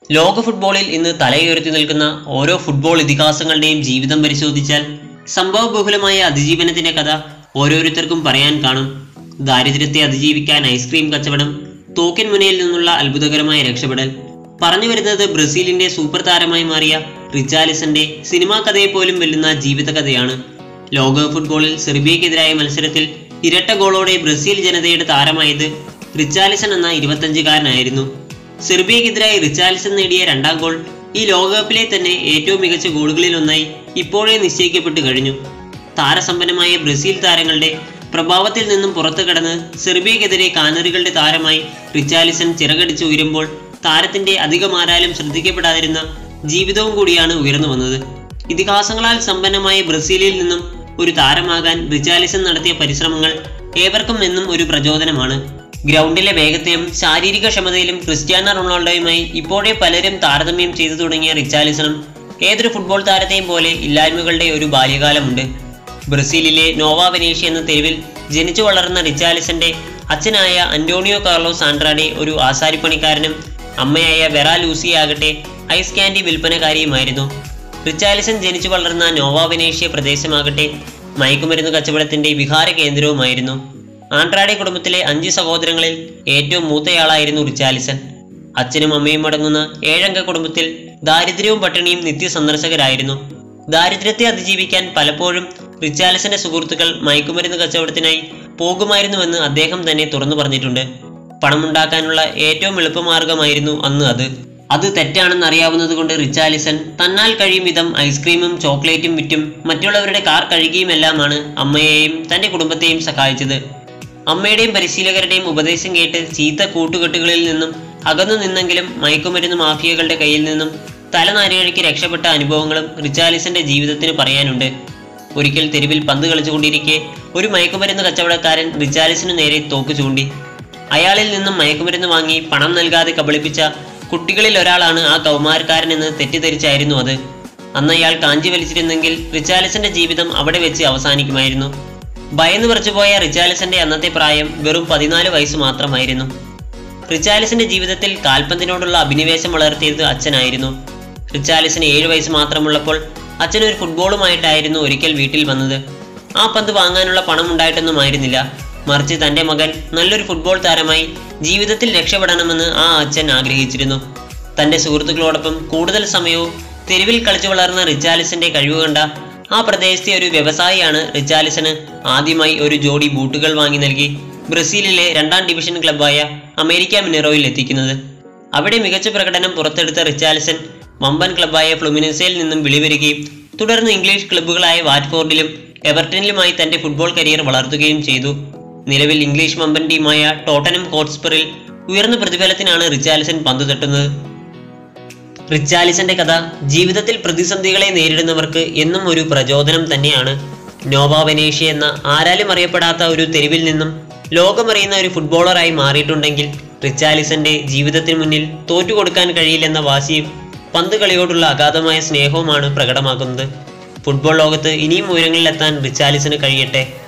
ലോക ഫുട്ബോളിൽ ഇന്ന് തലയുയർത്തി നിൽക്കുന്ന ഓരോ ഫുട്ബോൾ ഇതിഹാസങ്ങളുടെയും ജീവിതം പരിശോധിച്ചാൽ സംഭവബഹുലമായ അതിജീവനത്തിന്റെ കഥ ഓരോരുത്തർക്കും പറയാൻ കാണും ദാരിദ്ര്യത്തെ അതിജീവിക്കാൻ ഐസ്ക്രീം കച്ചവടം തോക്കിൻ മുനയിൽ നിന്നുള്ള അത്ഭുതകരമായ രക്ഷപ്പെടൽ പറഞ്ഞു വരുന്നത് ബ്രസീലിന്റെ സൂപ്പർ താരമായി മാറിയ റിച്ചാലിസന്റെ സിനിമാ കഥയെ പോലും വെല്ലുന്ന ജീവിതകഥയാണ് ലോക ഫുട്ബോളിൽ സെർബിയക്കെതിരായ മത്സരത്തിൽ ഇരട്ട ഗോളോടെ ബ്രസീൽ ജനതയുടെ താരമായത് റിച്ചാലിസൺ എന്ന ഇരുപത്തഞ്ചുകാരനായിരുന്നു സെർബിയക്കെതിരായി റിച്ചാലിസൺ നേടിയ രണ്ടാം ഗോൾ ഈ ലോകകപ്പിലെ തന്നെ ഏറ്റവും മികച്ച ഗോളുകളിൽ ഒന്നായി ഇപ്പോഴേ നിശ്ചയിക്കപ്പെട്ടു കഴിഞ്ഞു താരസമ്പന്നമായ ബ്രസീൽ താരങ്ങളുടെ പ്രഭാവത്തിൽ നിന്നും പുറത്തു കടന്ന് സെർബിയക്കെതിരെ കാനറികളുടെ താരമായി റിച്ചാലിസൺ ചിറകടിച്ച് ഉയരുമ്പോൾ താരത്തിന്റെ അധികമാരാലും ശ്രദ്ധിക്കപ്പെടാതിരുന്ന ജീവിതവും കൂടിയാണ് ഉയർന്നു വന്നത് ഇതിഹാസങ്ങളാൽ സമ്പന്നമായ ബ്രസീലിൽ നിന്നും ഒരു താരമാകാൻ റിച്ചാലിസൺ നടത്തിയ പരിശ്രമങ്ങൾ ഏവർക്കും എന്നും ഒരു പ്രചോദനമാണ് ഗ്രൗണ്ടിലെ വേഗതയും ശാരീരിക ക്ഷമതയിലും ക്രിസ്ത്യാനോ റൊണാൾഡോയുമായി ഇപ്പോഴേ പലരും താരതമ്യം ചെയ്തു തുടങ്ങിയ റിച്ചാലിസണും ഏതൊരു ഫുട്ബോൾ താരത്തെയും പോലെ ഇല്ലായ്മകളുടെ ഒരു ബാല്യകാലമുണ്ട് ബ്രസീലിലെ നോവ വെനീഷ്യ എന്ന തെരുവിൽ ജനിച്ചു വളർന്ന റിച്ചാലിസന്റെ അച്ഛനായ അന്റോണിയോ കാർലോസ് ആൻഡ്രാഡെ ഒരു ആശാരിപ്പണിക്കാരനും അമ്മയായ വെറ ലൂസിയാകട്ടെ ഐസ് ക്യാൻഡി വിൽപ്പനക്കാരിയുമായിരുന്നു റിച്ചാലിസൺ ജനിച്ചു വളർന്ന നോവ വെനീഷ്യ പ്രദേശമാകട്ടെ മയക്കുമരുന്ന് കച്ചവടത്തിന്റെ വിഹാര കേന്ദ്രവുമായിരുന്നു ആൻഡ്രാഡെ കുടുംബത്തിലെ അഞ്ച് സഹോദരങ്ങളിൽ ഏറ്റവും മൂത്തയാളായിരുന്നു റിച്ചാലിസൺ അച്ഛനും അമ്മയും അടങ്ങുന്ന ഏഴംഗ കുടുംബത്തിൽ ദാരിദ്ര്യവും പട്ടിണിയും നിത്യസന്ദർശകരായിരുന്നു ദാരിദ്ര്യത്തെ അതിജീവിക്കാൻ പലപ്പോഴും റിച്ചാലിസന്റെ സുഹൃത്തുക്കൾ മയക്കുമരുന്ന് കച്ചവടത്തിനായി പോകുമായിരുന്നുവെന്ന് അദ്ദേഹം തന്നെ തുറന്നു പറഞ്ഞിട്ടുണ്ട് പണമുണ്ടാക്കാനുള്ള ഏറ്റവും എളുപ്പമാർഗമായിരുന്നു അന്ന് അത് അത് തെറ്റാണെന്ന് അറിയാവുന്നത് കൊണ്ട് റിച്ചാലിസൺ തന്നാൽ കഴിയും വിധം ഐസ്ക്രീമും ചോക്ലേറ്റും വിറ്റും മറ്റുള്ളവരുടെ കാർ കഴുകിയുമെല്ലാമാണ് അമ്മയെയും തന്റെ കുടുംബത്തെയും സഹായിച്ചത് അമ്മയുടെയും പരിശീലകരുടെയും ഉപദേശം കേട്ട് ചീത്ത കൂട്ടുകെട്ടുകളിൽ നിന്നും അകന്നു നിന്നെങ്കിലും മയക്കുമരുന്ന് മാഫിയകളുടെ കയ്യിൽ നിന്നും തലനാരിഴയ്ക്ക് രക്ഷപ്പെട്ട അനുഭവങ്ങളും റിച്ചാലിസന്റെ ജീവിതത്തിന് പറയാനുണ്ട് ഒരിക്കൽ തെരുവിൽ പന്ത് കളിച്ചുകൊണ്ടിരിക്കെ ഒരു മയക്കുമരുന്ന് കച്ചവടക്കാരൻ റിച്ചാലിസിനു നേരെ തോക്ക് ചൂണ്ടി അയാളിൽ നിന്നും മയക്കുമരുന്ന് വാങ്ങി പണം നൽകാതെ കബളിപ്പിച്ച കുട്ടികളിൽ ഒരാളാണ് ആ കൗമാരക്കാരൻ എന്ന് തെറ്റിദ്ധരിച്ചായിരുന്നു അത് അന്ന് അയാൾ കാഞ്ചി വലിച്ചിരുന്നെങ്കിൽ റിച്ചാലിസന്റെ ജീവിതം അവിടെ വെച്ച് അവസാനിക്കുമായിരുന്നു ഭയന്ന് വിറച്ചുപോയ റിച്ചാലിസന്റെ അന്നത്തെ പ്രായം വെറും പതിനാല് വയസ്സ് മാത്രമായിരുന്നു റിച്ചാലിസിന്റെ ജീവിതത്തിൽ കാൽപന്തിനോടുള്ള അഭിനിവേശം വളർത്തിയത് അച്ഛനായിരുന്നു റിച്ചാലിസിന് ഏഴ് വയസ്സ് മാത്രമുള്ളപ്പോൾ അച്ഛൻ ഒരു ഫുട്ബോളുമായിട്ടായിരുന്നു ഒരിക്കൽ വീട്ടിൽ വന്നത് ആ പന്ത് വാങ്ങാനുള്ള പണം ഉണ്ടായിട്ടൊന്നും ആയിരുന്നില്ല മറിച്ച് തന്റെ മകൻ നല്ലൊരു ഫുട്ബോൾ താരമായി ജീവിതത്തിൽ രക്ഷപ്പെടണമെന്ന് ആ അച്ഛൻ ആഗ്രഹിച്ചിരുന്നു തന്റെ സുഹൃത്തുക്കളോടൊപ്പം കൂടുതൽ സമയവും തെരുവിൽ കളിച്ചു വളർന്ന റിച്ചാലിസിന്റെ കഴിവ് കണ്ട ആ പ്രദേശത്തെ ഒരു വ്യവസായിയാണ് റിച്ചാലിസന് ആദ്യമായി ഒരു ജോഡി ബൂട്ടുകൾ വാങ്ങി നൽകി ബ്രസീലിലെ രണ്ടാം ഡിവിഷൻ ക്ലബായ അമേരിക്ക മിനറോയിൽ എത്തിക്കുന്നത് അവിടെ മികച്ച പ്രകടനം പുറത്തെടുത്ത റിച്ചാലിസൺ വമ്പൻ ക്ലബായ ഫ്ലുമിനൻസയിൽ നിന്നും വിളിവരികയും തുടർന്ന് ഇംഗ്ലീഷ് ക്ലബ്ബുകളായ വാറ്റ്ഫോർഡിലും എവർട്ടനിലുമായി തന്റെ ഫുട്ബോൾ കരിയർ വളർത്തുകയും ചെയ്തു നിലവിൽ ഇംഗ്ലീഷ് വമ്പൻ ടീമായ ടോട്ടനം ഹോട്ട്സ്പറിൽ ഉയർന്ന പ്രതിഫലത്തിനാണ് റിച്ചാലിസൺ പന്തു തട്ടുന്നത് റിച്ചാലിസന്റെ കഥ ജീവിതത്തിൽ പ്രതിസന്ധികളെ നേരിടുന്നവർക്ക് എന്നും ഒരു പ്രചോദനം തന്നെയാണ് നോവ വെനേഷ്യ എന്ന ആരാലും അറിയപ്പെടാത്ത ഒരു തെരുവിൽ നിന്നും ലോകമറിയുന്ന ഒരു ഫുട്ബോളറായി മാറിയിട്ടുണ്ടെങ്കിൽ റിച്ചാലിസന്റെ ജീവിതത്തിന് മുന്നിൽ തോറ്റുകൊടുക്കാൻ കഴിയില്ലെന്ന വാശിയും പന്ത് കളിയോടുള്ള അഗാധമായ സ്നേഹവുമാണ് പ്രകടമാക്കുന്നത് ഫുട്ബോൾ ലോകത്ത് ഇനിയും ഉയരങ്ങളിലെത്താൻ റിച്ചാലിസിന് കഴിയട്ടെ